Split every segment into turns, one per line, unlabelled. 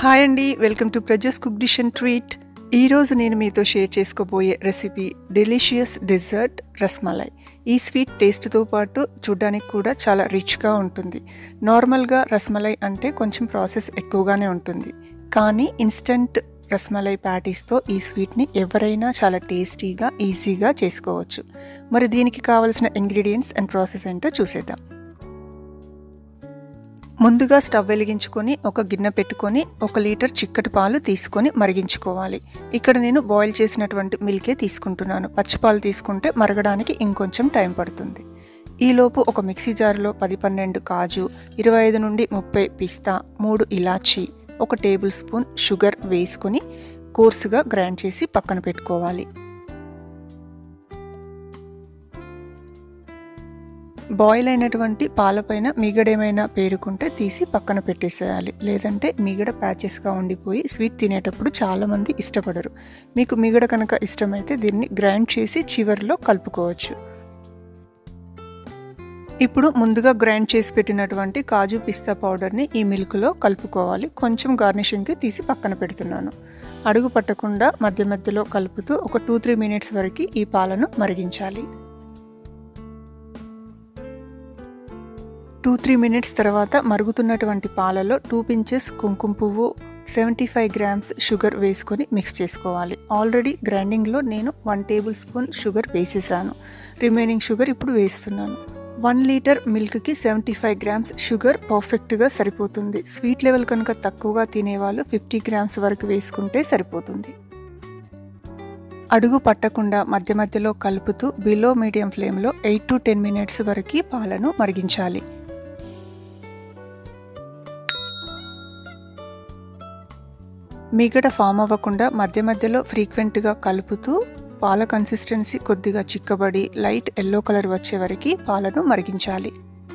hi అండి welcome to ప్రజస్ cook dish and treat ఈరోజు నేను మీతో షేర్ చేసుకోబోయే రెసిపీ డెలిషియస్ డెజర్ట్ రస్మలై ఈ స్వీట్ టేస్ట్తో పాటు చూడ్డానికి కూడా చాలా రిచ్గా ఉంటుంది నార్మల్గా రస్మలై అంటే కొంచెం ప్రాసెస్ ఎక్కువగానే ఉంటుంది కానీ ఇన్స్టంట్ రస్మలై ప్యాటీస్తో ఈ స్వీట్ని ఎవరైనా చాలా టేస్టీగా ఈజీగా చేసుకోవచ్చు మరి దీనికి కావలసిన ఇంగ్రీడియంట్స్ అండ్ ప్రాసెస్ ఏంటో చూసేద్దాం ముందుగా స్టవ్ వెలిగించుకొని ఒక గిన్నె పెట్టుకొని ఒక లీటర్ చిక్కటి పాలు తీసుకొని మరిగించుకోవాలి ఇక్కడ నేను బాయిల్ చేసినటువంటి మిల్కే తీసుకుంటున్నాను పచ్చిపాలు తీసుకుంటే మరగడానికి ఇంకొంచెం టైం పడుతుంది ఈలోపు ఒక మిక్సీ జార్లో పది పన్నెండు కాజు ఇరవై ఐదు నుండి ముప్పై పిస్తా మూడు ఇలాచీ ఒక టేబుల్ స్పూన్ షుగర్ వేసుకొని కోర్సుగా గ్రైండ్ చేసి పక్కన పెట్టుకోవాలి బాయిల్ అయినటువంటి పాలపైన మిగడేమైనా పేరుకుంటే తీసి పక్కన పెట్టేసేయాలి లేదంటే మిగడ ప్యాచెస్గా ఉండిపోయి స్వీట్ తినేటప్పుడు చాలామంది ఇష్టపడరు మీకు మిగడ కనుక ఇష్టమైతే దీన్ని గ్రైండ్ చేసి చివరిలో కలుపుకోవచ్చు ఇప్పుడు ముందుగా గ్రైండ్ చేసి పెట్టినటువంటి కాజు పిస్తా పౌడర్ని ఈ మిల్క్లో కలుపుకోవాలి కొంచెం గార్నిషింగ్కి తీసి పక్కన పెడుతున్నాను అడుగు పట్టకుండా మధ్య మధ్యలో కలుపుతూ ఒక టూ త్రీ మినిట్స్ వరకు ఈ పాలను మరిగించాలి టూ త్రీ మినిట్స్ తర్వాత మరుగుతున్నటువంటి పాలలో టూ పించెస్ కుంకుమ పువ్వు సెవెంటీ ఫైవ్ గ్రామ్స్ షుగర్ వేసుకొని మిక్స్ చేసుకోవాలి ఆల్రెడీ గ్రైండింగ్లో నేను వన్ టేబుల్ స్పూన్ షుగర్ వేసేసాను రిమైనింగ్ షుగర్ ఇప్పుడు వేస్తున్నాను వన్ లీటర్ మిల్క్కి సెవెంటీ ఫైవ్ గ్రామ్స్ షుగర్ పర్ఫెక్ట్గా సరిపోతుంది స్వీట్ లెవెల్ కనుక తక్కువగా తినేవాళ్ళు ఫిఫ్టీ గ్రామ్స్ వరకు వేసుకుంటే సరిపోతుంది అడుగు పట్టకుండా మధ్య మధ్యలో కలుపుతూ బిలో మీడియం ఫ్లేమ్లో ఎయిట్ టు టెన్ మినిట్స్ వరకు పాలను మరిగించాలి మిగడ ఫామ్ అవ్వకుండా మధ్య మధ్యలో ఫ్రీక్వెంట్గా కలుపుతూ పాల కన్సిస్టెన్సీ కొద్దిగా చిక్కబడి లైట్ ఎల్లో కలర్ వచ్చే వరకు పాలను మరిగించాలి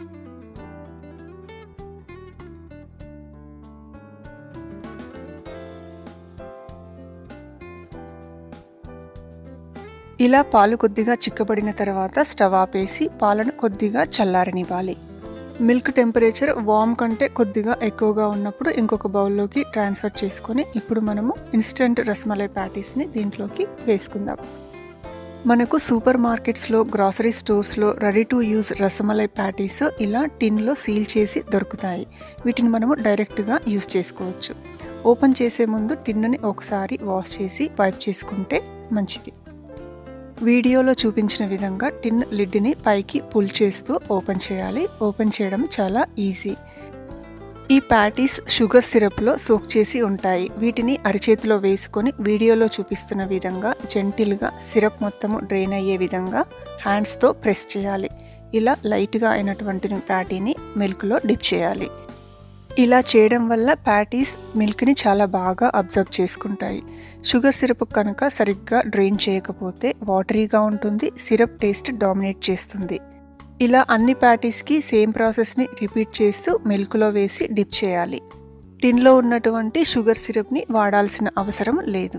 ఇలా పాలు కొద్దిగా చిక్కబడిన తర్వాత స్టవ్ ఆపేసి పాలను కొద్దిగా చల్లారనివ్వాలి మిల్క్ టెంపరేచర్ వామ్ కంటే కొద్దిగా ఎక్కువగా ఉన్నప్పుడు ఇంకొక బౌల్లోకి ట్రాన్స్ఫర్ చేసుకొని ఇప్పుడు మనము ఇన్స్టెంట్ రస్మలై ప్యాటీస్ని దీంట్లోకి వేసుకుందాం మనకు సూపర్ మార్కెట్స్లో గ్రాసరీ స్టోర్స్లో ready to use rasmalai patties ఇలా టిన్లో సీల్ చేసి దొరుకుతాయి వీటిని మనము డైరెక్ట్గా యూజ్ చేసుకోవచ్చు ఓపెన్ చేసే ముందు టిన్నుని ఒకసారి వాష్ చేసి వైప్ చేసుకుంటే మంచిది వీడియోలో చూపించిన విధంగా టిన్ లిడ్ని పైకి పుల్ చేస్తూ ఓపెన్ చేయాలి ఓపెన్ చేయడం చాలా ఈజీ ఈ ప్యాటీస్ షుగర్ సిరప్లో సోక్ చేసి ఉంటాయి వీటిని అరిచేతిలో వేసుకొని వీడియోలో చూపిస్తున్న విధంగా జెంటిల్గా సిరప్ మొత్తము డ్రైన్ అయ్యే విధంగా హ్యాండ్స్తో ప్రెస్ చేయాలి ఇలా లైట్గా అయినటువంటి ప్యాటీని మిల్క్లో డిప్ చేయాలి ఇలా చేయడం వల్ల ప్యాటీస్ మిల్క్ని చాలా బాగా అబ్జర్వ్ చేసుకుంటాయి షుగర్ సిరప్ కనుక సరిగ్గా డ్రైన్ చేయకపోతే వాటరీగా ఉంటుంది సిరప్ టేస్ట్ డామినేట్ చేస్తుంది ఇలా అన్ని ప్యాటీస్కి సేమ్ ప్రాసెస్ని రిపీట్ చేస్తూ మిల్క్లో వేసి డిప్ చేయాలి టిన్లో ఉన్నటువంటి షుగర్ సిరప్ని వాడాల్సిన అవసరం లేదు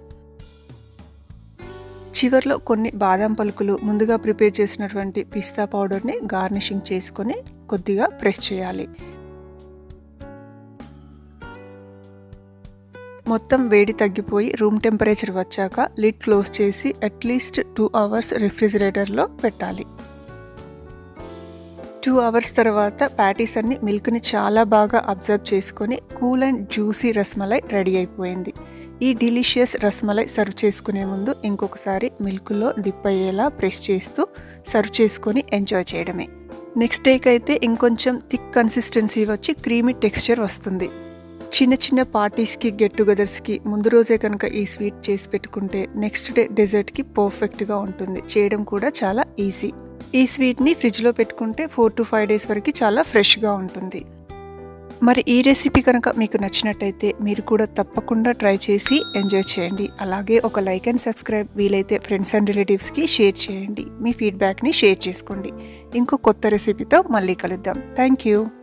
చివరిలో కొన్ని బాదం పలుకులు ముందుగా ప్రిపేర్ చేసినటువంటి పిస్తా పౌడర్ని గార్నిషింగ్ చేసుకొని కొద్దిగా ప్రెస్ చేయాలి మొత్తం వేడి తగ్గిపోయి రూమ్ టెంపరేచర్ వచ్చాక లిడ్ క్లోజ్ చేసి అట్లీస్ట్ టూ అవర్స్ రిఫ్రిజిరేటర్లో పెట్టాలి టూ అవర్స్ తర్వాత ప్యాటీస్ అన్ని మిల్క్ని చాలా బాగా అబ్జర్వ్ చేసుకొని cool and juicy rasmalai ready అయిపోయింది ఈ డిలీషియస్ రస్మలై సర్వ్ చేసుకునే ముందు ఇంకొకసారి మిల్క్లో డిప్ అయ్యేలా ప్రెస్ చేస్తూ సర్వ్ చేసుకొని ఎంజాయ్ చేయడమే నెక్స్ట్ డేకి అయితే ఇంకొంచెం థిక్ కన్సిస్టెన్సీ వచ్చి క్రీమీ టెక్స్చర్ వస్తుంది చిన్న చిన్న పార్టీస్కి గెట్ టుగెదర్స్కి ముందు రోజే కనుక ఈ స్వీట్ చేసి పెట్టుకుంటే నెక్స్ట్ డే డెజర్ట్కి పర్ఫెక్ట్గా ఉంటుంది చేయడం కూడా చాలా ఈజీ ఈ స్వీట్ని ఫ్రిడ్జ్లో పెట్టుకుంటే ఫోర్ టు ఫైవ్ డేస్ వరకు చాలా ఫ్రెష్గా ఉంటుంది మరి ఈ రెసిపీ కనుక మీకు నచ్చినట్టయితే మీరు కూడా తప్పకుండా ట్రై చేసి ఎంజాయ్ చేయండి అలాగే ఒక లైక్ అండ్ సబ్స్క్రైబ్ వీలైతే ఫ్రెండ్స్ అండ్ రిలేటివ్స్కి షేర్ చేయండి మీ ఫీడ్బ్యాక్ని షేర్ చేసుకోండి ఇంకో కొత్త రెసిపీతో మళ్ళీ కలుద్దాం థ్యాంక్ యూ